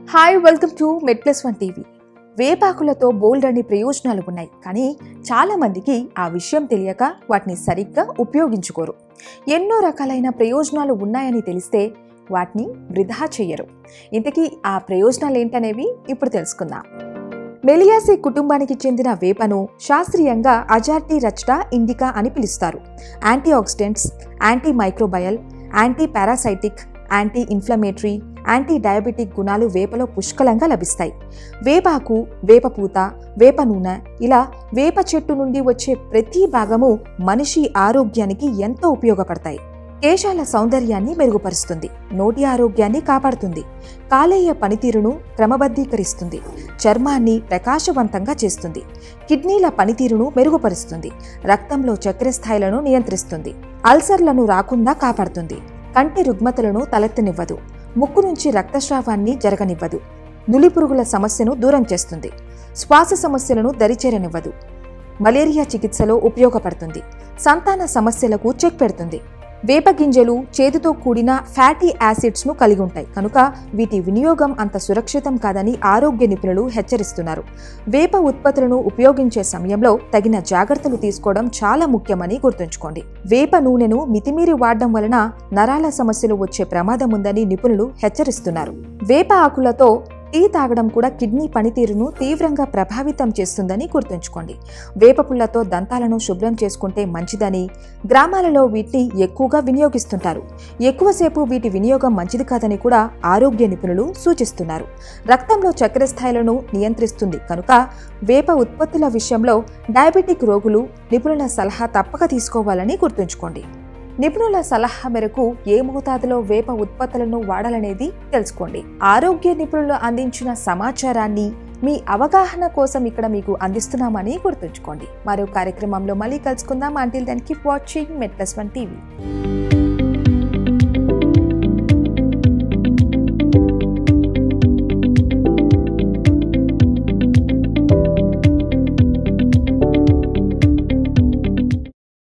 hi welcome to Med Plus One TV వేపాకులతో బోల్డ్ అన్ని ప్రయోజనాలు ఉన్నాయి కానీ చాలామందికి ఆ విషయం తెలియక వాటిని సరిగ్గా ఉపయోగించుకోరు ఎన్నో రకాలైన ప్రయోజనాలు ఉన్నాయని తెలిస్తే వాటిని వృధా చెయ్యరు ఇంతకీ ఆ ప్రయోజనాలు ఏంటనేవి ఇప్పుడు తెలుసుకుందాం మెలియాసి కుటుంబానికి చెందిన వేపను శాస్త్రీయంగా అజార్టీ రచట ఇండికా అని పిలుస్తారు antioxidants antimicrobial antiparasitic anti inflammatory antidiabetic గుణాలు వేపలో పుష్కలంగా లభిస్తాయి వేపాకు వేపపూత వేప నూనె ఇలా వేప చెట్టు నుండి వచ్చే ప్రతి భాగము మనిషి ఆరోగ్యానికి ఎంతో ఉపయోగపడతాయి కేశాల సౌందర్యాన్ని మెరుగుపరుస్తుంది నోటి ఆరోగ్యాన్ని కాపాడుతుంది కాలేయ పనితీరును క్రమబద్ధీకరిస్తుంది చర్మాన్ని ప్రకాశవంతంగా చేస్తుంది కిడ్నీల పనితీరును మెరుగుపరుస్తుంది రక్తంలో చక్కెర స్థాయిలను నియంత్రిస్తుంది అల్సర్లను రాకుండా కాపాడుతుంది కంటి రుగ్మతలను తలెత్తనివ్వదు ముక్కు నుంచి రక్తస్రావాన్ని జరగనివ్వదు నులిపురుగుల సమస్యను దూరం చేస్తుంది శ్వాస సమస్యలను దరిచేరనివ్వదు మలేరియా చికిత్సలో ఉపయోగపడుతుంది సంతాన సమస్యలకు చెక్ పెడుతుంది వేప గింజలు చేదుతో కూడిన ఫ్యాటీ యాసిడ్స్ను కలిగి ఉంటాయి కనుక వీటి వినియోగం అంత సురక్షితం కాదని ఆరోగ్య నిపుణులు హెచ్చరిస్తున్నారు వేప ఉత్పత్తులను ఉపయోగించే సమయంలో తగిన జాగ్రత్తలు తీసుకోవడం చాలా ముఖ్యమని గుర్తుంచుకోండి వేప నూనెను మితిమీరి వాడడం వలన నరాల సమస్యలు వచ్చే ప్రమాదం ఉందని నిపుణులు హెచ్చరిస్తున్నారు వేప ఆకులతో టీ తాగడం కూడా కిడ్నీ పనితీరును తీవ్రంగా ప్రభావితం చేస్తుందని గుర్తుంచుకోండి వేప పుల్లతో దంతాలను శుభ్రం చేసుకుంటే మంచిదని గ్రామాలలో వీటిని ఎక్కువగా వినియోగిస్తుంటారు ఎక్కువసేపు వీటి వినియోగం మంచిది కాదని కూడా ఆరోగ్య నిపుణులు సూచిస్తున్నారు రక్తంలో చక్కెర స్థాయిలను నియంత్రిస్తుంది కనుక వేప ఉత్పత్తుల విషయంలో డయాబెటిక్ రోగులు నిపుణుల సలహా తప్పక తీసుకోవాలని గుర్తుంచుకోండి నిపుణుల సలహా మేరకు ఏ మోతాదులో వేప ఉత్పత్తులను వాడాలనేది తెలుసుకోండి ఆరోగ్య నిపుణులు అందించిన సమాచారాన్ని మీ అవగాహన కోసం ఇక్కడ మీకు అందిస్తున్నామని గుర్తుంచుకోండి మరో కార్యక్రమంలో మళ్ళీ కలుసుకుందాం అంటిల్ దానికి watching Med Plus One TV